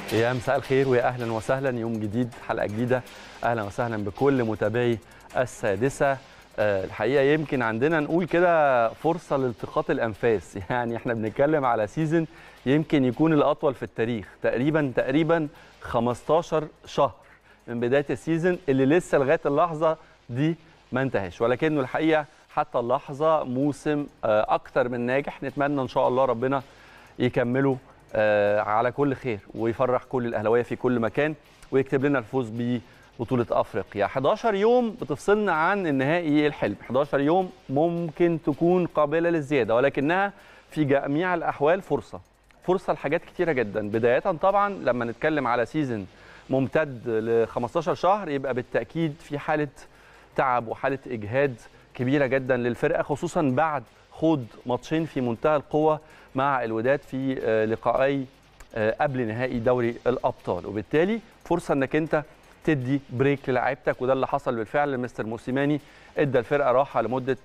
يا مساء الخير ويا اهلا وسهلا يوم جديد حلقه جديده اهلا وسهلا بكل متابعي السادسه آه، الحقيقه يمكن عندنا نقول كده فرصه لالتقاط الانفاس يعني احنا بنتكلم على سيزون يمكن يكون الاطول في التاريخ تقريبا تقريبا 15 شهر من بدايه السيزون اللي لسه لغايه اللحظه دي ما انتهاش ولكنه الحقيقه حتى اللحظه موسم آه، اكتر من ناجح نتمنى ان شاء الله ربنا يكمله آه، على كل خير ويفرح كل الاهلاويه في كل مكان ويكتب لنا الفوز ببطوله افريقيا 11 يوم بتفصلنا عن النهائي الحلم 11 يوم ممكن تكون قابله للزياده ولكنها في جميع الاحوال فرصه فرصه لحاجات كتيره جدا بدايه طبعا لما نتكلم على سيزون ممتد ل 15 شهر يبقى بالتاكيد في حاله تعب وحاله اجهاد كبيره جدا للفرقه خصوصا بعد خوض ماتشين في منتهى القوه مع الوداد في آه، لقائي آه، قبل نهائي دوري الابطال وبالتالي فرصه انك انت تدي بريك للاعيبتك وده اللي حصل بالفعل لمستر موسيماني ادى الفرقه راحه لمده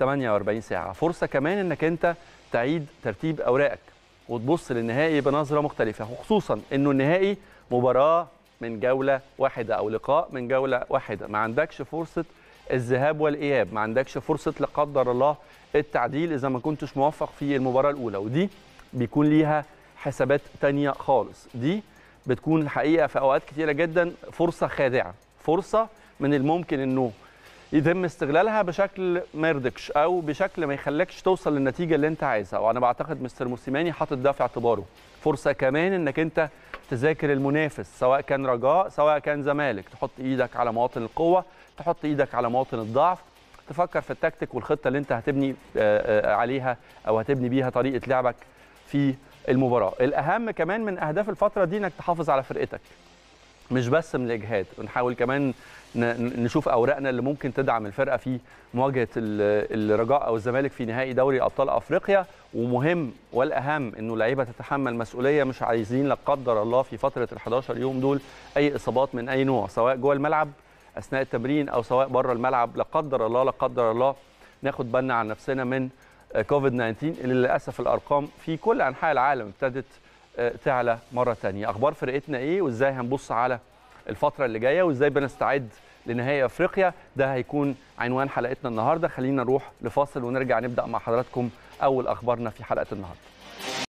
48 ساعه فرصه كمان انك انت تعيد ترتيب اوراقك وتبص للنهائي بنظره مختلفه وخصوصا انه النهائي مباراه من جوله واحده او لقاء من جوله واحده ما عندكش فرصه الذهاب والاياب ما عندكش فرصه لا قدر الله التعديل اذا ما كنتش موفق في المباراه الاولى ودي بيكون ليها حسابات تانية خالص دي بتكون الحقيقه في اوقات كتيره جدا فرصه خادعه فرصه من الممكن انه يتم استغلالها بشكل ما يرضكش او بشكل ما يخليكش توصل للنتيجه اللي انت عايزها وانا بعتقد مستر موسيماني حاطط ده في اعتباره فرصه كمان انك انت تذاكر المنافس سواء كان رجاء سواء كان زمالك تحط ايدك على مواطن القوه تحط ايدك على مواطن الضعف تفكر في التكتيك والخطه اللي انت هتبني آه، آه، عليها او هتبني بيها طريقه لعبك في المباراه الاهم كمان من اهداف الفتره دي انك تحافظ على فرقتك مش بس من الاجهاد ونحاول كمان ن- نشوف اوراقنا اللي ممكن تدعم الفرقه في مواجهه ال- الرجاء او الزمالك في نهائي دوري ابطال افريقيا ومهم والاهم انه اللعيبه تتحمل مسؤوليه مش عايزين لا قدر الله في فتره ال 11 يوم دول اي اصابات من اي نوع سواء جوه الملعب اثناء التمرين او سواء بره الملعب لا قدر الله لا قدر الله ناخد بالنا عن نفسنا من آه، كوفيد 19 اللي للاسف الارقام في كل انحاء العالم ابتدت آه، تعلى مره ثانيه اخبار فرقتنا ايه وازاي هنبص على الفتره اللي جايه وازاي بنستعد لنهائي افريقيا ده هيكون عنوان حلقتنا النهارده خلينا نروح لفاصل ونرجع نبدا مع حضراتكم اول اخبارنا في حلقه النهارده